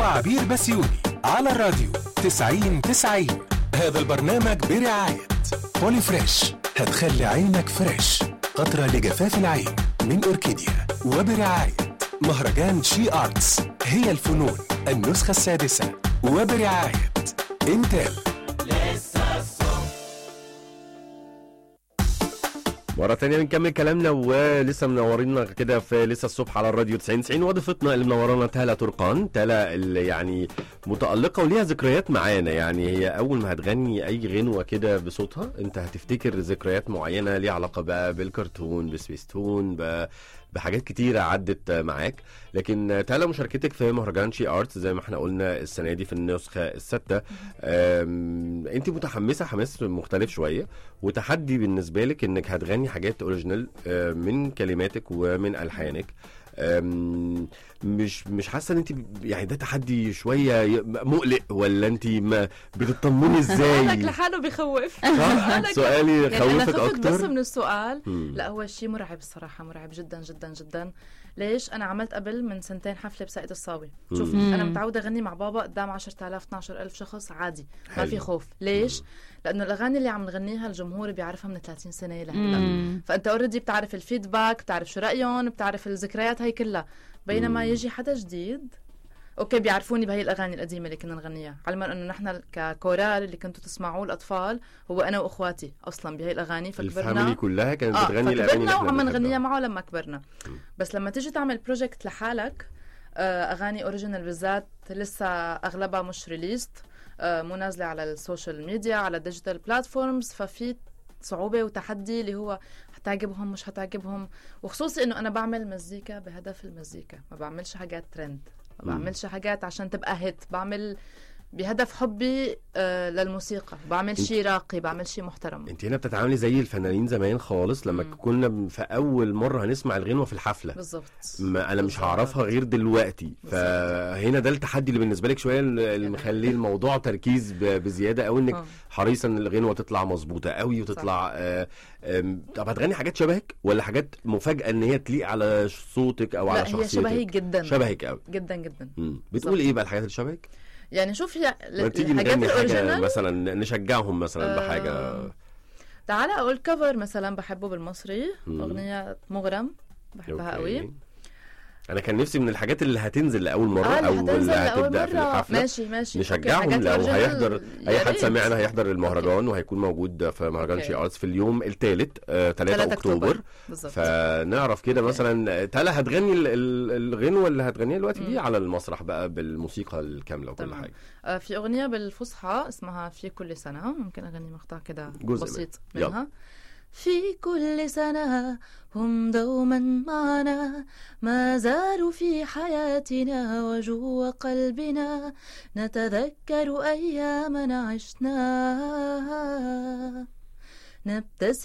وعبير بسيوني على الراديو 90 90 هذا البرنامج برعاية بولي فريش هتخلي عينك فريش قطرة لجفاف العين من أوركيديا وبرعاية مهرجان شي آرتس هي الفنون النسخة السادسة وبرعاية انتل مرة تانية بنكمل كلامنا ولسه منورينا كده في لسه الصبح على الراديو 90 90 وضيفتنا اللي منورانا تالا ترقان تالا اللي يعني متألقة وليها ذكريات معانا يعني هي أول ما هتغني أي غنوة كده بصوتها أنت هتفتكر ذكريات معينة ليها علاقة بقى بالكرتون بسبيستون ب... بحاجات كتيرة عدت معاك لكن تالا مشاركتك في مهرجان شي ارتس زي ما احنا قلنا السنة دي في النسخة السادسة أم، انت متحمسة حماس مختلف شوية وتحدي بالنسبة لك انك هتغني حاجات اوريجينال آه، من كلماتك ومن الحانك أم، مش مش حاسه ان انت يعني ده تحدي شويه ي- مقلق ولا انت ما بتطمني قالك ازاي لحاله بخوف صح قالك- سؤالي يعني انا خوفك خفت بس اكتر من السؤال مم. لا هو شيء مرعب الصراحه مرعب جدا جدا جدا ليش انا عملت قبل من سنتين حفله بساقية الصاوي شوف مم. انا متعوده اغني مع بابا قدام 10000 12000 شخص عادي ما حلو. في خوف ليش لانه الاغاني اللي عم نغنيها الجمهور بيعرفها من 30 سنه لهلا فانت اوريدي بتعرف الفيدباك بتعرف شو رايهم بتعرف الذكريات هي كلها بينما مم. يجي حدا جديد اوكي بيعرفوني بهي الاغاني القديمه اللي كنا نغنيها علما انه نحن ككورال اللي كنتوا تسمعوه الاطفال هو انا واخواتي اصلا بهي الاغاني الفاميلي فكبرنا كلها كانت اه بتغني الاغاني اللي فكبرنا احنا وعم بنحبها. نغنيها معه لما كبرنا مم. بس لما تيجي تعمل بروجكت لحالك آه، اغاني اوريجينال بالذات لسه اغلبها مش ريليست مو نازله على السوشيال ميديا على الديجيتال بلاتفورمز ففي صعوبه وتحدي اللي هو هتعجبهم مش هتعجبهم وخصوصي انه انا بعمل مزيكا بهدف المزيكا ما بعملش حاجات ترند ما مم. بعملش حاجات عشان تبقى هيت بعمل بهدف حبي آه، للموسيقى بعمل شيء راقي بعمل شيء محترم انت هنا بتتعاملي زي الفنانين زمان خالص لما مم. كنا في اول مره هنسمع الغنوه في الحفله بالظبط ما انا مش بالظبط. هعرفها غير دلوقتي بالظبط. فهنا ده التحدي اللي بالنسبه لك شويه اللي مخليه الموضوع تركيز ب- بزياده او انك آه. حريصه ان الغنوه تطلع مظبوطه قوي وتطلع آه آم، طب هتغني حاجات شبهك ولا حاجات مفاجاه ان هي تليق على صوتك او على لا هي شخصيتك شبهي جدا شبهك قوي جدا جدا مم. بتقول بالظبط. ايه بقى الحاجات اللي شبهك يعني شوف هي ما تيجي الحاجات نغني حاجه الاوريجينال مثلا نشجعهم مثلا بحاجه آه، تعال اقول كفر مثلا بحبه بالمصري مم. اغنيه مغرم بحبها أوكي. قوي انا كان نفسي من الحاجات اللي هتنزل لاول مره اه او اللي اللي هتنزل لاول هتبدا في مره الحفله ماشي ماشي أوكي، نشجعهم حاجات لو original هيحضر يا اي حد ريت. سمعنا هيحضر المهرجان وهيكون موجود في مهرجان أوكي. شي ارتس في اليوم الثالث 3 3 اكتوبر بالظبط فنعرف كده أوكي. مثلا تالا هتغني ال- ال- الغنوه اللي هتغنيها دلوقتي دي مم. على المسرح بقى بالموسيقى الكامله وكل تمام. حاجه آه، في اغنيه بالفصحى اسمها في كل سنه ممكن اغني مقطع كده جزء بسيط منها. منها في كل سنة هم دوما معنا ما زالوا في حياتنا وجوا قلبنا نتذكر أيامنا عشناها نبتسم